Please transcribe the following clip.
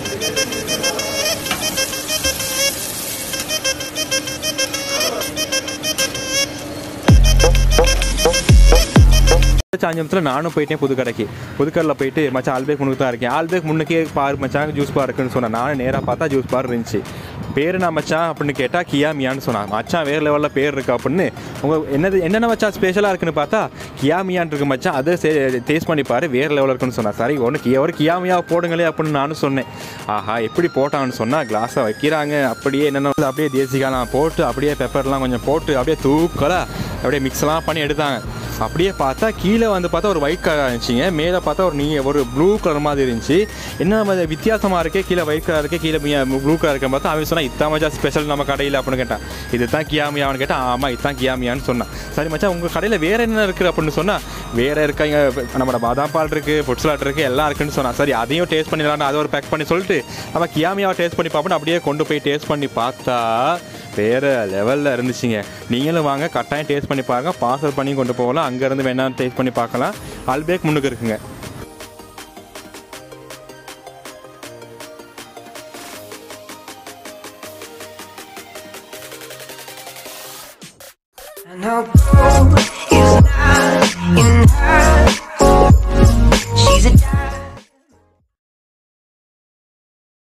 சாயந்தரத்தில் நானும் போயிட்டேன் புது கடைக்கு புதுக்கடையில் போயிட்டு மச்சான் ஆல்பேக் முன்னுக்கு தான் இருக்கேன் ஆல்பேக் முன்னுக்கே பார் மச்சான் ஜூஸ் பார் இருக்குன்னு சொன்னேன் நானும் நேராக பார்த்தா ஜூஸ் பார் இருந்துச்சு பேர் நான் மச்சான் அப்படின்னு கேட்டால் கியா மியான்னு சொன்னான் மச்சான் வேறு லெவலில் பேர் இருக்கு அப்படின்னு உங்கள் என்னது என்னென்ன மச்சான் ஸ்பெஷலாக இருக்குன்னு பார்த்தா கியா மியான் இருக்கு மச்சான் அதை டேஸ்ட் பண்ணி பாரு வேறு லெவலில் இருக்குன்னு சொன்னான் சரி ஒன்று கியா ஒரு கியா மியா போடுங்களே அப்படின்னு நானும் சொன்னேன் ஆஹா எப்படி போட்டான்னு சொன்னால் கிளாஸை வைக்கிறாங்க அப்படியே என்னென்ன அப்படியே தேசிக்காலாம் போட்டு அப்படியே பெப்பர்லாம் கொஞ்சம் போட்டு அப்படியே தூக்கலாக அப்படியே மிக்ஸ்லாம் பண்ணி எடுத்தாங்க அப்படியே பார்த்தா கீழே வந்து பார்த்தா ஒரு ஒயிட் கலர் இருந்துச்சுங்க மேலே பார்த்தா ஒரு நீ ஒரு ப்ளூ கலர் மாதிரி இருந்துச்சு என்ன மாதிரி வித்தியாசமாக இருக்கே கீழே ஒயிட் கலர் இருக்கே கீழே ப்ளூ கலர் இருக்க பார்த்தா அவன் சொன்னா இத்தான் மச்சா ஸ்பெஷல் நம்ம கடையில் அப்படின்னு கேட்டான் இது தான் கியாமியான்னு கேட்டான் ஆமாம் இதுதான் கியாமியான்னு சொன்னான் சரி மச்சான் உங்கள் கடையில் வேற என்ன இருக்குது அப்படின்னு சொன்னால் வேற இருக்காங்க நம்மளோட பாதாம் பால் இருக்குது புட்ஸ்லாட் இருக்குது எல்லாம் இருக்குன்னு சொன்னான் சரி அதையும் டேஸ்ட் பண்ணிடலான்னு அதை ஒரு பேக் பண்ணி சொல்லிட்டு நம்ம கியாமியாவை டேஸ்ட் பண்ணி பார்ப்போம் அப்படியே கொண்டு போய் டேஸ்ட் பண்ணி பார்த்தா வேறு லெவலில் இருந்துச்சுங்க நீங்களும் வாங்க கட்டாயம் டேஸ்ட் பண்ணி பாருங்க பார்சல் பண்ணி கொண்டு போகலாம் அங்கேருந்து வேணாலும் டேஸ்ட் பண்ணி பார்க்கலாம் ஆல்பேக் முன்னுக்கு இருக்குங்க And I'll go